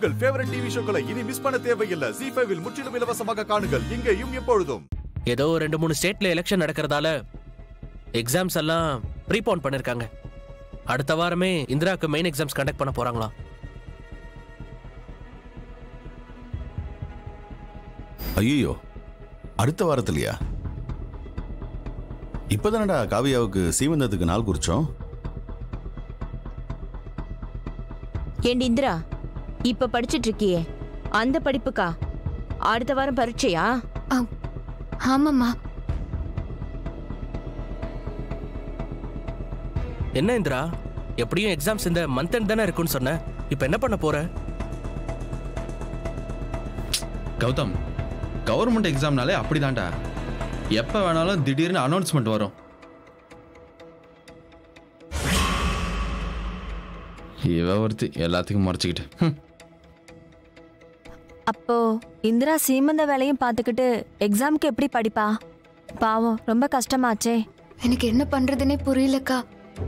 உங்கள் favourite TV ஷோக்களை இனி miss பண்ண தேவையில்லை ஜி ஃபைவில் முற்றிலும் இலவசமாக காணுங்கள் இங்கேயும் எப்பொழுதும் ஏதோ ரெண்டு மூணு ஸ்டேட்ல எலெக்ஷன் நடக்கிறதால எக்ஸாம்ஸ் எல்லாம் ப்ரீபோன் பண்ணிருக்காங்க அடுத்த வாரமே இந்திராக்கு மெயின் எக்ஸாம்ஸ் கண்டக்ட் பண்ண போறாங்களாம் ஐயோ அடுத்த வாரத்திலயா இப்பதானடா காவியாவுக்கு சீமந்தத்துக்கு நாள் குறிச்சோம் ஏண்டி இந்திரா இப்ப படிச்சிட்டு இருக்கியே அந்த படிப்புக்கா அடுத்த வாரம் பரீட்சையா ஆமாம்மா என்ன இந்திரா எப்படியும் எக்ஸாம்ஸ் இந்த மந்த் எண்ட் தானே இருக்குன்னு சொன்ன இப்போ என்ன பண்ண போற கௌதம் கவர்மெண்ட் எக்ஸாம்னாலே அப்படிதான்டா எப்போ வேணாலும் திடீர்னு அனௌன்ஸ்மெண்ட் வரும் இவ ஒருத்தி எல்லாத்துக்கும் மறைச்சிக்கிட்டு ஹம். அப்போ இந்திரா சீமந்த வேலையும் பார்த்துக்கிட்டு எக்ஸாம்க்கு எப்படி படிப்பா பாவம் ரொம்ப கஷ்டமாச்சே எனக்கு என்ன பண்றதுனே புரியலக்கா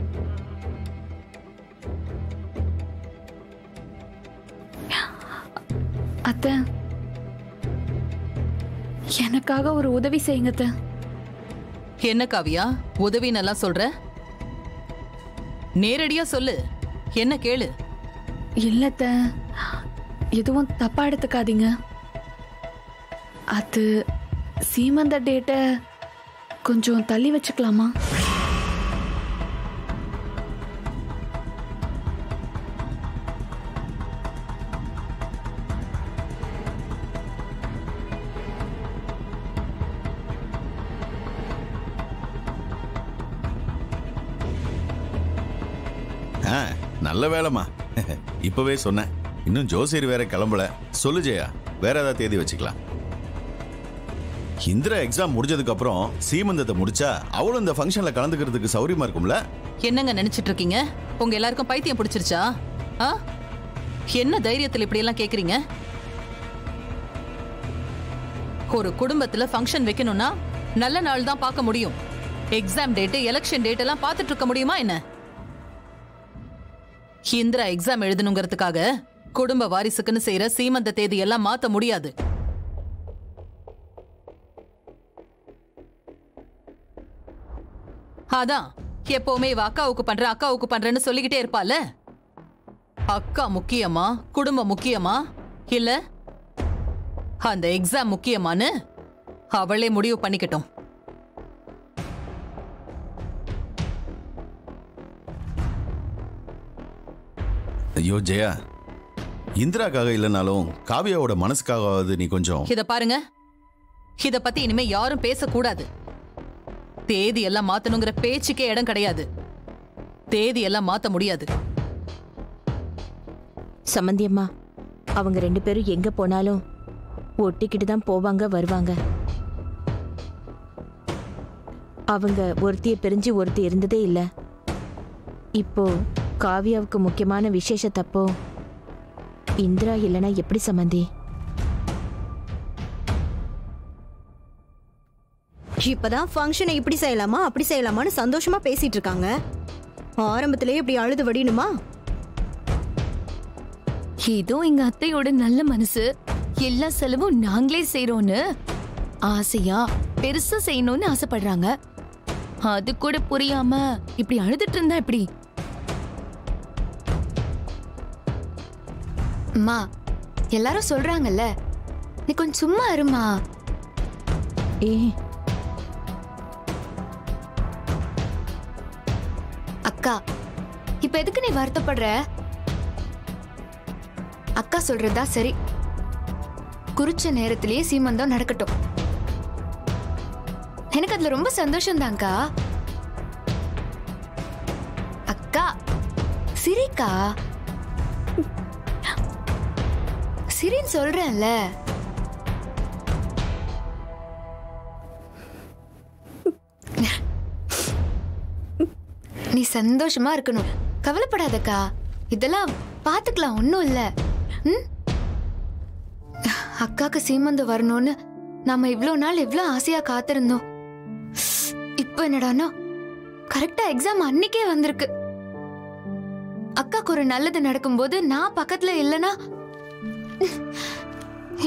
அத்தை எனக்காக ஒரு உதவி செய்யுங்க அத்தை. என்ன காவியா உதவி நல்லா சொல்ற நேரடியா சொல்லு என்ன கேளு இல்ல அத்தை. எதுவும் தப்பா எடுத்துக்காதீங்க அது சீமந்த டேட்டை கொஞ்சம் தள்ளி வச்சுக்கலாமா ஆ நல்ல வேலைம்மா இப்பவே சொன்னேன் இன்னும் ஜோசியர் வேற கிளம்பல சொல்லு ஜெயா வேற ஏதாவது தேதி வச்சுக்கலாம் இந்திரா எக்ஸாம் முடிஞ்சதுக்கு அப்புறம் சீமந்தத்தை முடிச்சா அவளும் இந்த ஃபங்க்ஷன்ல கலந்துக்கிறதுக்கு சௌரியமா இருக்கும்ல என்னங்க நினைச்சிட்டு இருக்கீங்க உங்க எல்லாருக்கும் பைத்தியம் பிடிச்சிருச்சா ஆ என்ன தைரியத்துல இப்படி எல்லாம் கேக்குறீங்க ஒரு குடும்பத்துல ஃபங்க்ஷன் வைக்கணும்னா நல்ல நாள் தான் பார்க்க முடியும் எக்ஸாம் டேட் எலெக்ஷன் டேட் எல்லாம் பார்த்துட்டு இருக்க முடியுமா என்ன இந்திரா எக்ஸாம் எழுதணுங்கிறதுக்காக குடும்ப வாரிசுக்குன்னு செய்யற சீமந்த தேதி எல்லாம் மாத்த முடியாது அதான் எப்பவுமே இவ அக்காவுக்கு பண்ற அக்காவுக்கு பண்றேன்னு சொல்லிக்கிட்டே இருப்பால அக்கா முக்கியமா குடும்பம் முக்கியமா இல்ல அந்த எக்ஸாம் முக்கியமான்னு அவளே முடிவு பண்ணிக்கட்டும் ஐயோ ஜெயா இந்திராக்காக இல்லைனாலும் காவியாவோட மனசுக்காகவாவது நீ கொஞ்சம் இத பாருங்க இத பத்தி இனிமே யாரும் பேசக்கூடாது தேதி எல்லாம் மாத்தணுங்கிற பேச்சுக்கே இடம் கிடையாது தேதி எல்லாம் மாத்த முடியாது சம்மந்தியம்மா அவங்க ரெண்டு பேரும் எங்க போனாலும் ஒட்டிக்கிட்டு தான் போவாங்க வருவாங்க அவங்க ஒருத்திய பிரிஞ்சு ஒருத்தி இருந்ததே இல்ல இப்போ காவியாவுக்கு முக்கியமான விசேஷத்தப்போ இந்திரா இல்லைன்னா எப்படி சம்மந்தி இப்பதான் ஃபங்க்ஷனை இப்படி செய்யலாமா அப்படி செய்யலாமான்னு சந்தோஷமா பேசிட்டு இருக்காங்க ஆரம்பத்திலேயே இப்படி அழுது வடியணுமா ஏதோ எங்க அத்தையோட நல்ல மனசு எல்லா செலவும் நாங்களே செய்றோம்னு ஆசையா பெருசா செய்யணும்னு ஆசைப்படுறாங்க அது கூட புரியாம இப்படி அழுதுட்டு இருந்தா எப்படி அம்மா எல்லாரும் சொல்றாங்கல்ல நீ கொஞ்சம் சும்மா இருமா ஏ அக்கா இப்ப எதுக்கு நீ வருத்தப்படுற அக்கா சொல்றதா சரி குறிச்ச நேரத்திலேயே சீமந்தம் நடக்கட்டும் எனக்கு அதுல ரொம்ப சந்தோஷம் தான்க்கா அக்கா சிரிக்கா சிரின்னு சொல்றேன்ல நீ சந்தோஷமா இருக்கணும் கவலைப்படாதக்கா இதெல்லாம் பாத்துக்கலாம் ஒன்றும் இல்ல ம்? அக்காக்கு சீமந்தம் வரணும்னு நாம இவ்ளோ நாள் எவ்ளோ ஆசையா காத்திருந்தோம் இப்போ என்னடான்னா கரெக்டா எக்ஸாம் அன்னைக்கே வந்திருக்கு அக்காக்கு ஒரு நல்லது நடக்கும்போது நான் பக்கத்துல இல்லனா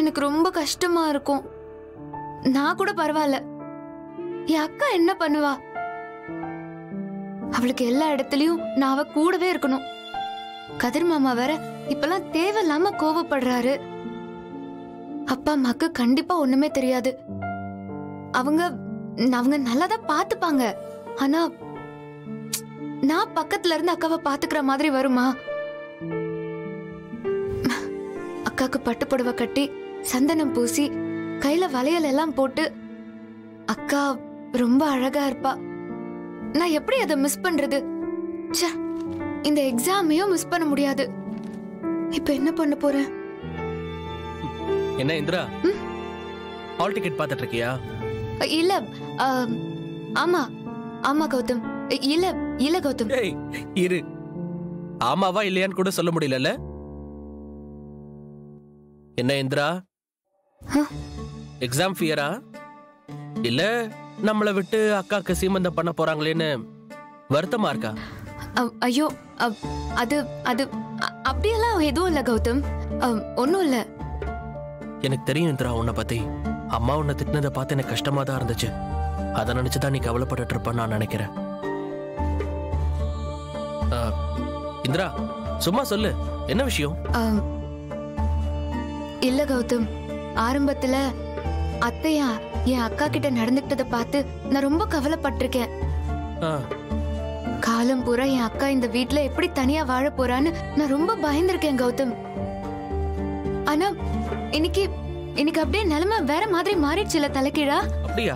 எனக்கு ரொம்ப கஷ்டமா இருக்கும் நான் கூட பரவாயில்ல என் அக்கா என்ன பண்ணுவா அவளுக்கு எல்லா இடத்துலயும் நான் அவ கூடவே இருக்கணும் கதிர் மாமா வேற இப்பெல்லாம் தேவையில்லாம கோவப்படுறாரு அப்பா அம்மாக்கு கண்டிப்பா ஒண்ணுமே தெரியாது அவங்க அவங்க நல்லாதான் பாத்துப்பாங்க ஆனா நான் பக்கத்துல இருந்து அக்காவை பாத்துக்கிற மாதிரி வருமா அக்காக்கு பட்டு புடவை கட்டி சந்தனம் பூசி கையில வளையல் எல்லாம் போட்டு அக்கா ரொம்ப அழகா இருப்பா நான் எப்படி அதை மிஸ் பண்றது ச்சே இந்த எக்ஸாமையும் மிஸ் பண்ண முடியாது இப்ப என்ன பண்ண போறேன் என்ன இந்திரா ஹால் டிக்கெட் பார்த்துட்டு இருக்கியா இல்ல ஆம், ஆமா ஆமா கௌதம் இல்ல இல்ல கௌதம் டேய் இரு ஆமாவா இல்லையான்னு கூட சொல்ல முடியலல்ல என்ன இந்திரா ஹ? எக்ஸாம் ஃபியரா இல்ல நம்மளை விட்டு அக்காக்கு சீமந்தம் பண்ண போறாங்களேன்னு வருத்தமா இருக்கா அ- ஐயோ அ- அது அது அ- அப்படியெல்லாம் எதுவும் இல்ல கௌதம் அம், ஒண்ணும் இல்ல எனக்கு தெரியும் இந்திரா உன்னை பத்தி அம்மா உன்னை திட்டினதை பார்த்து எனக்கு கஷ்டமா தான் இருந்துச்சு அதை நினைச்சுதான் நீ கவலைப்பட்டுட்டு இருப்பன்னு நான் நினைக்கிறேன் ஆ, இந்திரா சும்மா சொல்லு என்ன விஷயம் அம், இல்ல கௌதம் ஆரம்பத்துல அத்தையா என் அக்கா கிட்ட நடந்துக்கிட்டத பார்த்து நான் ரொம்ப கவலைப்பட்டிருக்கேன் ஆ, காலம் பூரா என் அக்கா இந்த வீட்ல எப்படி தனியா வாழ போறான்னு நான் ரொம்ப பயந்திருக்கேன் கௌதம் ஆனா இன்னைக்கு இன்னைக்கு அப்படியே நிலைமை வேற மாதிரி மாறிடுச்சுல தலைக்கீழா அப்படியா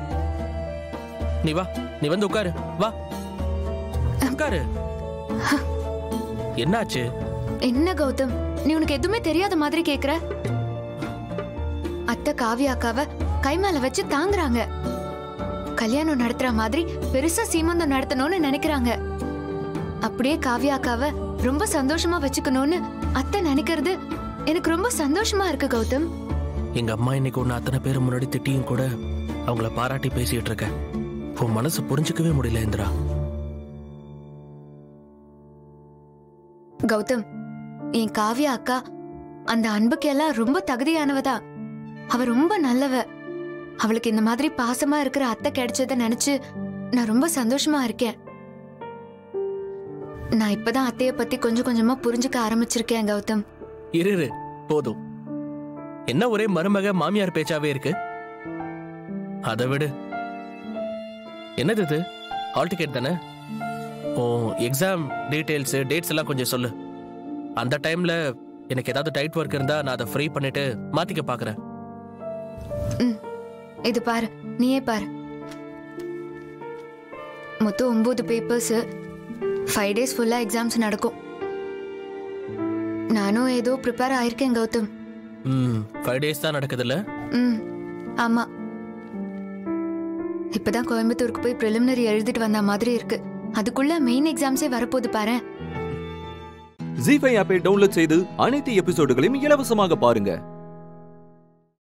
நீ வா நீ வந்து உட்காரு வா உட்காரு என்னாச்சு என்ன கௌதம் நீ உனக்கு எதுவுமே தெரியாத மாதிரி கேக்குற அத்தை காவியா அக்காவ கை மேல வச்சு தாங்குறாங்க கல்யாணம் நடத்துற மாதிரி பெருசா சீமந்தம் நடத்தணும்னு நினைக்கிறாங்க அப்படியே காவியா அக்காவ ரொம்ப சந்தோஷமா வச்சுக்கணும்னு அத்தை நினைக்கிறது எனக்கு ரொம்ப சந்தோஷமா இருக்கு கௌதம் எங்க அம்மா இன்னைக்கு உன்னை அத்தனை பேர் முன்னாடி திட்டியும் கூட அவங்கள பாராட்டி பேசிட்டு இருக்க உன் மனசு புரிஞ்சுக்கவே முடியல இந்திரா கௌதம் என் காவியா அக்கா அந்த அன்புக்கு எல்லாம் ரொம்ப தகுதியானவதா அவ ரொம்ப நல்லவ அவளுக்கு இந்த மாதிரி பாசமா இருக்கிற அத்தை கிடைச்சத நினைச்சு நான் ரொம்ப சந்தோஷமா இருக்கேன் நான் இப்பதான் அத்தைய பத்தி கொஞ்சம் கொஞ்சமா புரிஞ்சுக்க ஆரம்பிச்சிருக்கேன் கௌதம் இரு இரு, போதும் என்ன ஒரே மருமக மாமியார் பேச்சாவே இருக்கு அதை விடு என்னது இது ஹால் டிக்கெட் தானே ஓ எக்ஸாம் டீடைல்ஸ் டேட்ஸ் எல்லாம் கொஞ்சம் சொல்லு அந்த டைம்ல எனக்கு ஏதாவது டைட் ஒர்க் இருந்தா நான் அதை ஃப்ரீ பண்ணிட்டு மாத்திக்க பாக்குறேன் ம் இது பாரு நீயே பாரு மொத்தம் ஒன்பது பேப்பர்ஸ் ஃபைவ் டேஸ் ஃபுல்லா எக்ஸாம்ஸ் நடக்கும் நானும் ஏதோ ப்ரிப்பேர் ஆயிருக்கேன் கௌதம் ம் ஃபைவ் டேஸ் தான் நடக்குதுல்ல ம் ஆமா இப்பதான் கோயம்புத்தூருக்கு போய் ப்ரிலிமினரி எழுதிட்டு வந்த மாதிரி இருக்கு அதுக்குள்ள மெயின் எக்ஸாம்ஸே வரப்போகுது பாரு ஜி ஃபைவ் ஆப்பை டவுன்லோட் செய்து அனைத்து எபிசோடுகளையும் இலவசமாக பாருங்க